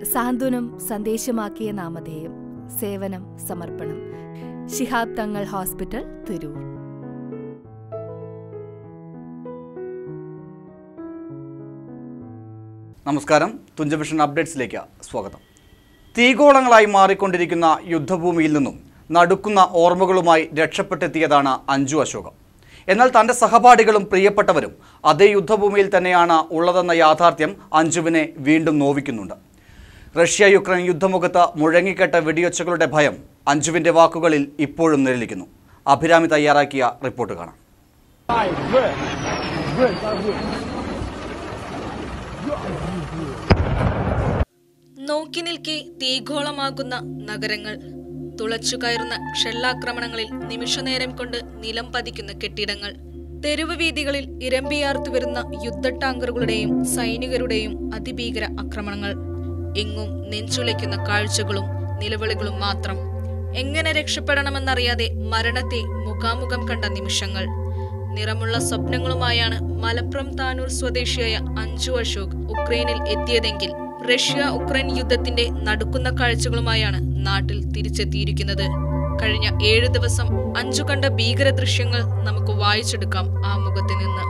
സാന്ത്വനം സന്ദേശമാക്കിയ നാമധേയം സേവനം സമർപ്പണം ശിഹാബ് തങ്ങൾ ഹോസ്പിറ്റൽ തിരൂർ നമസ്കാരം തുഞ്ചവിഷൻ അപ്ഡേറ്റ്സിലേക്ക് സ്വാഗതം തീഗോളങ്ങളായി മാറിക്കൊണ്ടിരിക്കുന്ന യുദ്ധഭൂമിയിൽ നിന്നും നടുക്കുന്ന ഓർമ്മകളുമായി രക്ഷപ്പെട്ടെത്തിയതാണ് അഞ്ജു അശോകം എന്നാൽ തൻ്റെ സഹപാഠികളും പ്രിയപ്പെട്ടവരും അതേ യുദ്ധഭൂമിയിൽ തന്നെയാണ് ഉള്ളതെന്ന യാഥാർത്ഥ്യം അഞ്ജുവിനെ വീണ്ടും നോവിക്കുന്നുണ്ട് റഷ്യ യുക്രൈൻ യുദ്ധമുഖത്ത് മുഴങ്ങിക്കെട്ട വെടിയൊച്ചകളുടെ ഭയം അഞ്ജുവിൻ്റെ വാക്കുകളിൽ ഇപ്പോഴും നിഴലിക്കുന്നു അഭിരാമി തയ്യാറാക്കിയ റിപ്പോർട്ട് കാണാം നോക്കി നിൽക്കെ തീഗോളമാകുന്ന നഗരങ്ങൾ തുളച്ചു കയറുന്ന ഷെല്ലാക്രമണങ്ങളിൽ നിമിഷനേരം കൊണ്ട് നിലം പതിക്കുന്ന കെട്ടിടങ്ങൾ തെരുവ് വീതികളിൽ ഇരമ്പിയാർത്തു വരുന്ന യുദ്ധ ടാങ്കറുകളുടെയും സൈനികരുടെയും അതിഭീകര ആക്രമണങ്ങൾ എങ്ങും നെഞ്ചുലയ്ക്കുന്ന കാഴ്ചകളും നിലവിളികളും മാത്രം എങ്ങനെ രക്ഷപ്പെടണമെന്നറിയാതെ മരണത്തെ മുഖാമുഖം കണ്ട നിമിഷങ്ങൾ നിറമുള്ള സ്വപ്നങ്ങളുമായാണ് മലപ്പുറം താനൂർ സ്വദേശിയായ അഞ്ജു അശോക് ഉക്രൈനിൽ എത്തിയതെങ്കിൽ റഷ്യ ഉക്രൈൻ യുദ്ധത്തിന്റെ നടുക്കുന്ന കാഴ്ചകളുമായാണ് നാട്ടിൽ തിരിച്ചെത്തിയിരിക്കുന്നത് കഴിഞ്ഞ ഏഴ് ദിവസം അഞ്ചു കണ്ട ഭീകര ദൃശ്യങ്ങൾ നമുക്ക് വായിച്ചെടുക്കാം ആ മുഖത്ത് നിന്ന്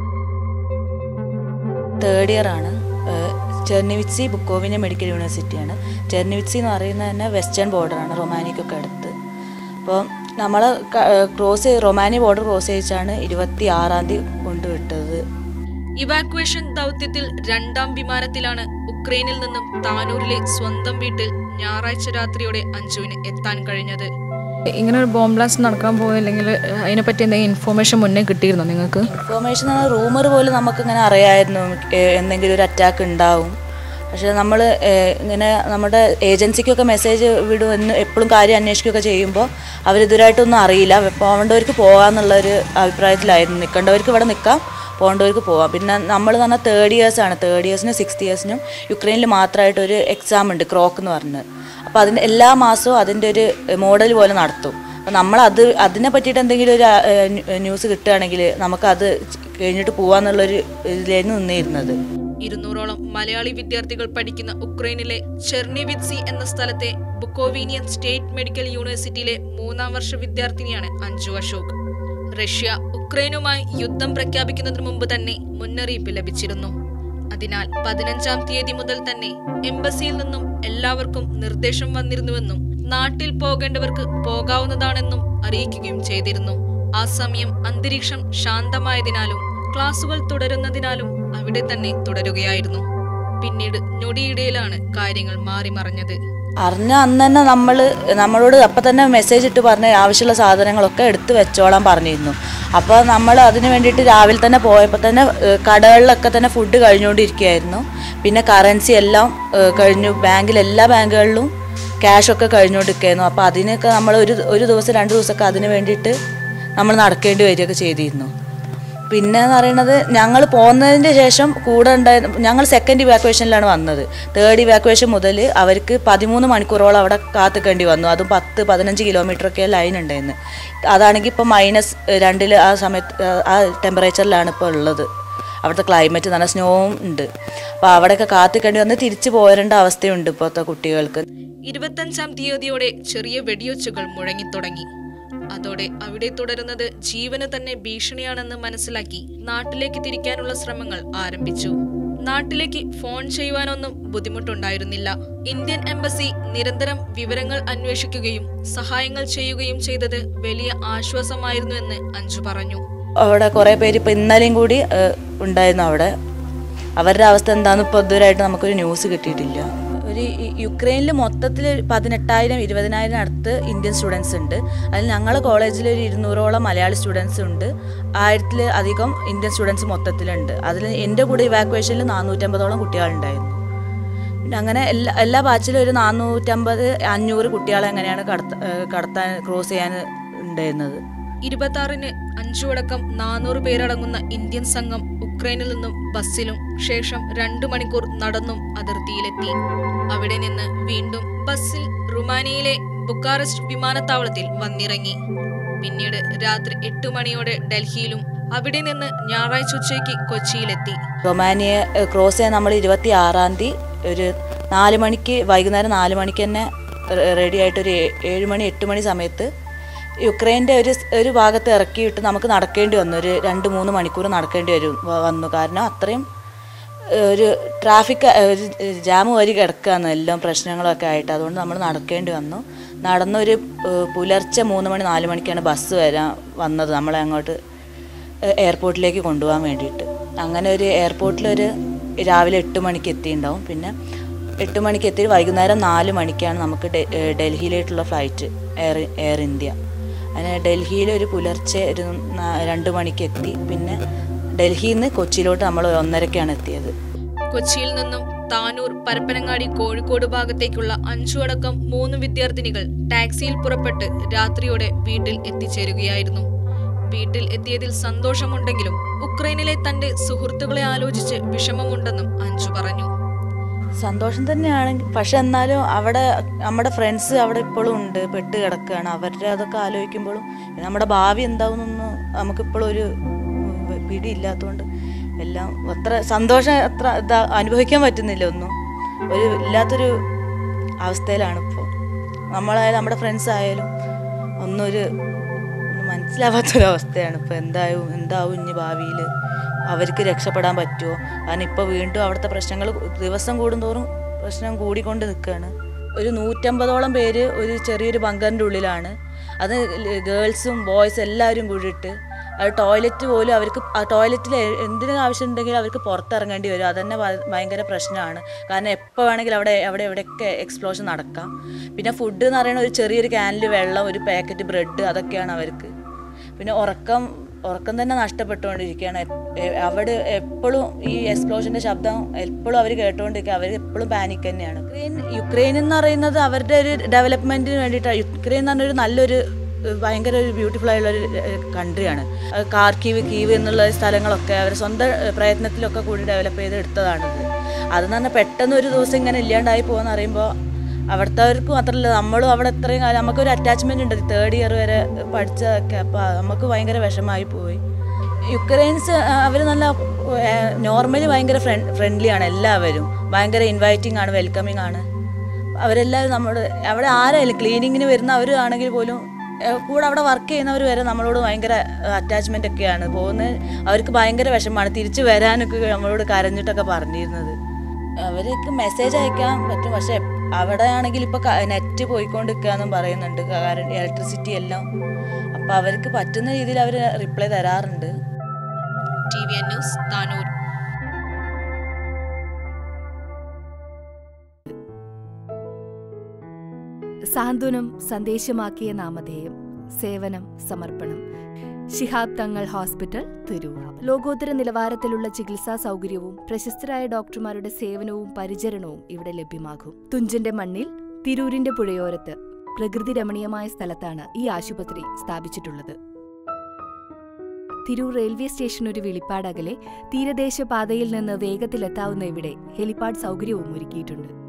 തേർഡ് ഇയർ ആണ് ചെർണിവിറ്റ്സി ബുക്കോവിന മെഡിക്കൽ യൂണിവേഴ്സിറ്റിയാണ് ചെർണിവിറ്റ്സി എന്ന് പറയുന്നത് തന്നെ വെസ്റ്റേൺ ബോർഡറാണ് റൊമാനിക്കൊക്കെ അടുത്ത് അപ്പോൾ നമ്മൾ ക്രോസ് റൊമാനി ബോർഡർ ക്രോസ് ചെയ്യിച്ചാണ് ഇരുപത്തി ആറാം തീയതി കൊണ്ടുവിട്ടത് ഇവാക്വേഷൻ ദൗത്യത്തിൽ രണ്ടാം വിമാനത്തിലാണ് ഉക്രൈനിൽ നിന്നും താനൂരിലെ സ്വന്തം വീട്ടിൽ ഞായറാഴ്ച രാത്രിയോടെ അഞ്ജുവിന് എത്താൻ കഴിഞ്ഞത് ഇങ്ങനെ ഒരു ബോംബ് ബ്ലാസ്റ്റ് നടക്കാൻ പോയില്ലെങ്കിൽ അതിനെപ്പറ്റി എന്തെങ്കിലും ഇൻഫോർമേഷൻ മുന്നേ കിട്ടിയിരുന്നോ നിങ്ങൾക്ക് ഇൻഫോർമേഷൻ റൂമർ പോലും നമുക്കിങ്ങനെ അറിയായിരുന്നു ഏഹ് എന്തെങ്കിലും ഒരു അറ്റാക്ക് ഉണ്ടാവും പക്ഷേ നമ്മൾ ഇങ്ങനെ നമ്മുടെ ഏജൻസിക്കൊക്കെ മെസ്സേജ് വിടുമെന്ന് എപ്പോഴും കാര്യം അന്വേഷിക്കുകയൊക്കെ ചെയ്യുമ്പോൾ അവരിതുവരായിട്ടൊന്നും അറിയില്ല പോകേണ്ടവർക്ക് പോകാമെന്നുള്ളൊരു അഭിപ്രായത്തിലായിരുന്നു നിൽക്കേണ്ടവർക്ക് ഇവിടെ നിൽക്കാം പോകേണ്ടവർക്ക് പോവാം പിന്നെ നമ്മൾ എന്ന് പറഞ്ഞാൽ തേർഡ് ഇയേഴ്സാണ് തേർഡ് ഇയേഴ്സിനും സിക്സ്ത് ഇയേഴ്സിനും യുക്രൈനിൽ മാത്രമായിട്ട് ഒരു എക്സാം ഉണ്ട് ക്രോക്ക് എന്ന് പറഞ്ഞത് അപ്പോൾ അതിൻ്റെ എല്ലാ മാസവും അതിൻ്റെ ഒരു മോഡൽ പോലെ നടത്തും അപ്പോൾ നമ്മൾ അത് അതിനെ പറ്റിയിട്ട് എന്തെങ്കിലും ഒരു ഏഹ്, ന്യൂസ് കിട്ടുകയാണെങ്കിൽ നമുക്കത് കഴിഞ്ഞിട്ട് പോവാന്നുള്ളൊരു ഇതിലായിരുന്നു നിന്നിരുന്നത് ഇരുന്നൂറോളം മലയാളി വിദ്യാർത്ഥികൾ പഠിക്കുന്ന ഉക്രൈനിലെ ചെർണിവിറ്റ്സി എന്ന സ്ഥലത്തെ ബുക്കോവീനിയൻ സ്റ്റേറ്റ് മെഡിക്കൽ യൂണിവേഴ്സിറ്റിയിലെ മൂന്നാം വർഷ വിദ്യാർത്ഥിനിയാണ് അഞ്ജു അശോക് റഷ്യ ഉക്രൈനുമായി യുദ്ധം പ്രഖ്യാപിക്കുന്നതിന് മുമ്പ് തന്നെ മുന്നറിയിപ്പ് ലഭിച്ചിരുന്നു അതിനാൽ പതിനഞ്ചാം തീയതി മുതൽ തന്നെ എംബസിയിൽ നിന്നും എല്ലാവർക്കും നിർദ്ദേശം വന്നിരുന്നുവെന്നും നാട്ടിൽ പോകേണ്ടവർക്ക് പോകാവുന്നതാണെന്നും അറിയിക്കുകയും ചെയ്തിരുന്നു ആ സമയം അന്തരീക്ഷം ശാന്തമായതിനാലും ക്ലാസുകൾ തുടരുന്നതിനാലും അവിടെ തന്നെ തുടരുകയായിരുന്നു പിന്നീട് ഞൊടിയിടയിലാണ് കാര്യങ്ങൾ മാറി മറഞ്ഞത് അറിഞ്ഞ അന്ന് തന്നെ നമ്മൾ നമ്മളോട് അപ്പം തന്നെ മെസ്സേജ് ഇട്ട് പറഞ്ഞ ആവശ്യമുള്ള സാധനങ്ങളൊക്കെ എടുത്ത് വെച്ചോളാൻ പറഞ്ഞിരുന്നു അപ്പോൾ നമ്മൾ അതിന് വേണ്ടിയിട്ട് രാവിലെ തന്നെ പോയപ്പോൾ തന്നെ ഏഹ്, കടകളിലൊക്കെ തന്നെ ഫുഡ് കഴിഞ്ഞുകൊണ്ടിരിക്കുകയായിരുന്നു പിന്നെ കറൻസി എല്ലാം ഏഹ്, കഴിഞ്ഞു ബാങ്കിൽ എല്ലാ ബാങ്കുകളിലും ക്യാഷൊക്കെ കഴിഞ്ഞുകൊണ്ടിരിക്കുകയായിരുന്നു അപ്പോൾ അതിനൊക്കെ നമ്മൾ ഒരു ഒരു ദിവസം രണ്ട് ദിവസമൊക്കെ അതിന് വേണ്ടിയിട്ട് നമ്മൾ നടക്കേണ്ടി വരികയൊക്കെ ചെയ്തിരുന്നു പിന്നെ എന്ന് പറയുന്നത് ഞങ്ങൾ പോകുന്നതിൻ്റെ ശേഷം കൂടെ ഉണ്ടായ ഞങ്ങൾ സെക്കൻഡ് ഇവാക്വേഷനിലാണ് വന്നത് തേർഡ് ഇവാക്വേഷൻ മുതൽ അവർക്ക് പതിമൂന്ന് മണിക്കൂറോളം അവിടെ കാത്തുക്കേണ്ടി വന്നു അതും പത്ത് പതിനഞ്ച് കിലോമീറ്ററൊക്കെ ലൈൻ ഉണ്ടായിരുന്നു അതാണെങ്കിൽ ഇപ്പോൾ മൈനസ് രണ്ടിൽ ആ സമയത്ത് ആ ടെമ്പറേച്ചറിലാണ് ഇപ്പോൾ ഉള്ളത് അവിടുത്തെ ക്ലൈമറ്റ് നല്ല സ്നോവും ഉണ്ട് അപ്പോൾ അവിടെയൊക്കെ കാത്തുക്കേണ്ടി വന്ന് തിരിച്ചു പോരേണ്ട അവസ്ഥയുണ്ട് ഇപ്പോഴത്തെ കുട്ടികൾക്ക് ഇരുപത്തഞ്ചാം തീയതിയോടെ ചെറിയ വെടിയൊച്ചകൾ മുഴങ്ങിത്തുടങ്ങി അതോടെ അവിടെ തുടരുന്നത് ജീവന് തന്നെ ഭീഷണിയാണെന്ന് മനസ്സിലാക്കി നാട്ടിലേക്ക് തിരിക്കാനുള്ള ശ്രമങ്ങൾ ആരംഭിച്ചു നാട്ടിലേക്ക് ഫോൺ ചെയ്യുവാനൊന്നും ബുദ്ധിമുട്ടുണ്ടായിരുന്നില്ല ഇന്ത്യൻ എംബസി നിരന്തരം വിവരങ്ങൾ അന്വേഷിക്കുകയും സഹായങ്ങൾ ചെയ്യുകയും ചെയ്തത് വലിയ ആശ്വാസമായിരുന്നു എന്ന് അഞ്ജു പറഞ്ഞു അവിടെ കുറേ പേര് ഇപ്പോൾ ഇന്നലെയും കൂടി ഏഹ്, ഉണ്ടായിരുന്നു അവിടെ അവരുടെ അവസ്ഥ എന്താണെന്ന് ഇപ്പോൾ ഇതുവരെയായിട്ട് നമുക്കൊരു ന്യൂസ് കിട്ടിയിട്ടില്ല ഒരു ഈ യുക്രൈനിൽ മൊത്തത്തിൽ പതിനെട്ടായിരം ഇരുപതിനായിരം അടുത്ത് ഇന്ത്യൻ സ്റ്റുഡൻസ് ഉണ്ട് അതിൽ ഞങ്ങളുടെ കോളേജിൽ ഒരു ഇരുന്നൂറോളം മലയാളി സ്റ്റുഡൻസ് ഉണ്ട് ആയിരത്തിൽ അധികം ഇന്ത്യൻ സ്റ്റുഡൻസ് മൊത്തത്തിലുണ്ട് അതിൽ എൻ്റെ കൂടെ ഇവാക്വേഷനിൽ നാനൂറ്റമ്പതോളം കുട്ടികളുണ്ടായിരുന്നു പിന്നെ അങ്ങനെ എല്ലാ എല്ലാ ബാച്ചിലും ഒരു നാനൂറ്റമ്പത് അഞ്ഞൂറ് കുട്ടികളെ അങ്ങനെയാണ് കടത്ത ഏഹ്, കടത്താൻ ക്രോസ് ചെയ്യാൻ ഉണ്ടായിരുന്നത് ഇരുപത്തി ആറിന് അഞ്ചുവടക്കം നാനൂറ് പേരടങ്ങുന്ന ഇന്ത്യൻ സംഘം ഉക്രൈനിൽ നിന്നും ബസ്സിലും ശേഷം രണ്ടു മണിക്കൂർ നടന്നും അതിർത്തിയിലെത്തി അവിടെ നിന്ന് വീണ്ടും ബസ്സിൽ റുമാനിയയിലെ ബുക്കാറസ്റ്റ് വിമാനത്താവളത്തിൽ വന്നിറങ്ങി പിന്നീട് രാത്രി എട്ടു മണിയോടെ ഡൽഹിയിലും അവിടെ നിന്ന് ഞായറാഴ്ച ഉച്ചയ്ക്ക് കൊച്ചിയിലെത്തി റൊമാനിയെ ക്രോസ് ചെയ്യാൻ നമ്മൾ ഇരുപത്തി ആറാം തീയതി ഒരു നാല് മണിക്ക് വൈകുന്നേരം നാല് മണിക്ക് തന്നെ റെഡി ആയിട്ട് ഒരു ഏ- ഏഴ് മണി എട്ട് മണി സമയത്ത് യുക്രൈൻ്റെ ഒരു സ്- ഒരു ഭാഗത്ത് ഇറക്കിയിട്ട് നമുക്ക് നടക്കേണ്ടി വന്നു ഒരു രണ്ട് മൂന്ന് മണിക്കൂർ നടക്കേണ്ടി വരും വ- വന്നു കാരണം അത്രയും ഏഹ്, ഒരു ട്രാഫിക് ഒരു ജാം വരി കിടക്കുകയാണ് എല്ലാം പ്രശ്നങ്ങളൊക്കെ ആയിട്ട് അതുകൊണ്ട് നമ്മൾ നടക്കേണ്ടി വന്നു നടന്നൊരു ഏഹ്, പുലർച്ചെ മൂന്ന് മണി നാല് മണിക്കാണ് ബസ് വരാൻ വന്നത് നമ്മളെ അങ്ങോട്ട് ഏഹ്, എയർപോർട്ടിലേക്ക് കൊണ്ടുപോകാൻ വേണ്ടിയിട്ട് അങ്ങനെ ഒരു എയർപോർട്ടിലൊരു രാവിലെ എട്ട് മണിക്ക് എത്തിയിട്ടുണ്ടാവും പിന്നെ എട്ട് മണിക്ക് എത്തി വൈകുന്നേരം നാല് മണിക്കാണ് നമുക്ക് ഡെ- ഏഹ്, ഡൽഹിയിലേക്കുള്ള ഫ്ലൈറ്റ് എയർ എയർ ഇന്ത്യ അങ്ങനെ ഡൽഹിയിൽ ഒരു പുലർച്ചെ ഒരു നാ- രണ്ട് മണിക്ക് എത്തി പിന്നെ ഡൽഹിയിൽ നിന്ന് കൊച്ചിയിലോട്ട് നമ്മൾ ഒന്നരക്കാണ് എത്തിയത് കൊച്ചിയിൽ നിന്നും താനൂർ പരപ്പനങ്ങാടി കോഴിക്കോട് ഭാഗത്തേക്കുള്ള അഞ്ചു അടക്കം മൂന്ന് വിദ്യാർത്ഥിനികൾ ടാക്സിയിൽ പുറപ്പെട്ട് രാത്രിയോടെ വീട്ടിൽ എത്തിച്ചേരുകയായിരുന്നു വീട്ടിൽ എത്തിയതിൽ സന്തോഷമുണ്ടെങ്കിലും ഉക്രൈനിലെ തന്റെ സുഹൃത്തുക്കളെ ആലോചിച്ച് വിഷമമുണ്ടെന്നും അഞ്ചു പറഞ്ഞു സന്തോഷം തന്നെയാണ് പക്ഷെ എന്നാലും അവിടെ നമ്മുടെ ഫ്രണ്ട്സ് അവിടെ ഇപ്പോഴും ഉണ്ട് പെട്ട് കിടക്കുകയാണ് അവരുടെ അതൊക്കെ ആലോചിക്കുമ്പോഴും പിന്നെ നമ്മുടെ ഭാവി എന്താവുന്നൊന്നും നമുക്കിപ്പോഴും ഒരു ഉം, പിടിയില്ലാത്തതുകൊണ്ട് എല്ലാം അത്ര സന്തോഷം അത്ര ഇതാ അനുഭവിക്കാൻ പറ്റുന്നില്ല ഒന്നും ഒരു ഇല്ലാത്തൊരു അവസ്ഥയിലാണ് ഇപ്പോൾ നമ്മളായാലും നമ്മുടെ ഫ്രണ്ട്സ് ആയാലും ഒന്നും ഒരു ഒന്നും മനസ്സിലാവാത്തൊരവസ്ഥയാണ് ഇപ്പോൾ എന്താവും എന്താവും ഇനി ഭാവിയിൽ അവർക്ക് രക്ഷപ്പെടാൻ പറ്റുമോ കാരണം ഇപ്പോൾ വീണ്ടും അവിടുത്തെ പ്രശ്നങ്ങൾ ദിവസം കൂടുന്തോറും പ്രശ്നം കൂടിക്കൊണ്ട് നിൽക്കുകയാണ് ഒരു നൂറ്റമ്പതോളം പേര് ഒരു ചെറിയൊരു ബങ്കറിൻ്റെ ഉള്ളിലാണ് അത് ഗേൾസും ബോയ്സും എല്ലാവരും കൂടിയിട്ട് അത് ടോയ്ലറ്റ് പോലും അവർക്ക് ആ ടോയ്ലറ്റിൽ എന്തിനു ആവശ്യമുണ്ടെങ്കിലും അവർക്ക് പുറത്തിറങ്ങേണ്ടി വരും അതന്നെ ഭ- ഭയങ്കര പ്രശ്നമാണ് കാരണം എപ്പോൾ വേണമെങ്കിലും അവിടെ അവിടെ എവിടെയൊക്കെ എക്സ്പ്ലോഷൻ നടക്കാം പിന്നെ ഫുഡ് എന്ന് പറയുന്ന ഒരു ചെറിയൊരു ക്യാനിൽ വെള്ളം ഒരു പാക്കറ്റ് ബ്രെഡ് അതൊക്കെയാണ് അവർക്ക് പിന്നെ ഉറക്കം ഉറക്കം തന്നെ നഷ്ടപ്പെട്ടുകൊണ്ടിരിക്കുകയാണ് എപ്- എ- അവിടെ എപ്പോഴും ഈ എക്സ്പ്ലോഷൻ്റെ ശബ്ദം എപ്പോഴും അവർ കേട്ടുകൊണ്ടിരിക്കുക അവർ എപ്പോഴും പാനിക് തന്നെയാണ് യുക്രൈൻ യുക്രൈൻ എന്ന് പറയുന്നത് അവരുടെ ഒരു ഡെവലപ്മെൻറ്റിന് വേണ്ടിയിട്ടാണ് യുക്രൈൻ എന്ന് പറഞ്ഞൊരു നല്ലൊരു ഏഹ്, ഭയങ്കര ഒരു ബ്യൂട്ടിഫുൾ ആയുള്ള ഒരു കൺട്രിയാണ് കാർക്കീവ് കീവ് എന്നുള്ള സ്ഥലങ്ങളൊക്കെ അവർ സ്വന്തം ഏഹ്, പ്രയത്നത്തിലൊക്കെ കൂടി ഡെവലപ്പ് ചെയ്ത് എടുത്തതാണിത് അതെന്ന് പറഞ്ഞാൽ പെട്ടെന്ന് ഒരു ദിവസം ഇങ്ങനെ ഇല്ലാണ്ടായി പോകുമെന്ന് അറിയുമ്പോൾ അവിടുത്തെവർക്ക് മാത്രമല്ല നമ്മളും അവിടെ ഇത്രയും കാലം നമുക്കൊരു അറ്റാച്ച്മെൻ്റ് ഉണ്ട് തേർഡ് ഇയർ വരെ പഠിച്ചതൊക്കെ അപ്പോൾ നമുക്ക് ഭയങ്കര വിഷമായി പോയി യുക്രൈൻസ് അവർ നല്ല നോർമലി ഭയങ്കര ഫ്രണ്ട് ഫ്രണ്ട്ലി ആണ് എല്ലാവരും ഭയങ്കര ഇൻവൈറ്റിംഗ് ആണ് വെൽക്കമിങ് ആണ് അവരെല്ലാവരും നമ്മുടെ അവിടെ ആരായാലും ക്ലീനിങ്ങിന് വരുന്ന അവർ ആണെങ്കിൽ പോലും ഏഹ്, കൂടെ അവിടെ വർക്ക് ചെയ്യുന്നവർ വരെ നമ്മളോട് ഭയങ്കര അറ്റാച്ച്മെൻ്റ് ഒക്കെയാണ് പോകുന്നത് അവർക്ക് ഭയങ്കര വിഷമമാണ് തിരിച്ചു വരാനൊക്കെ നമ്മളോട് കരഞ്ഞിട്ടൊക്കെ പറഞ്ഞിരുന്നത് അവർക്ക് മെസ്സേജ് അയക്കാൻ പറ്റും പക്ഷെ അവിടെ ആണെങ്കിൽ ഇപ്പോൾ നെറ്റ് പോയിക്കൊണ്ടിരിക്കുകയെന്നും പറയുന്നുണ്ട് കാരണം ഇലക്ട്രിസിറ്റി എല്ലാം അപ്പോൾ അവർക്ക് പറ്റുന്ന രീതിയിൽ അവർ റിപ്ലൈ തരാറുണ്ട് T V N news Tanur സാന്ത്വനം സന്ദേശമാക്കിയ നാമധേയം സേവനം സമർപ്പണം ശിഹാബ് തങ്ങൾ ഹോസ്പിറ്റൽ തിരൂർ ലോകോത്തര നിലവാരത്തിലുള്ള ചികിത്സാ സൗകര്യവും പ്രശസ്തരായ ഡോക്ടർമാരുടെ സേവനവും പരിചരണവും ഇവിടെ ലഭ്യമാകും തുഞ്ചന്റെ മണ്ണിൽ തിരൂരിന്റെ പുഴയോരത്ത് പ്രകൃതി രമണീയമായ സ്ഥലത്താണ് ഈ ആശുപത്രി സ്ഥാപിച്ചിട്ടുള്ളത് തിരൂർ റെയിൽവേ സ്റ്റേഷൻ ഒരു വിളിപ്പാടകലെ തീരദേശ പാതയിൽ നിന്ന് വേഗത്തിലെത്താവുന്ന ഇവിടെ ഹെലിപ്പാഡ് സൗകര്യവും ഒരുക്കിയിട്ടുണ്ട്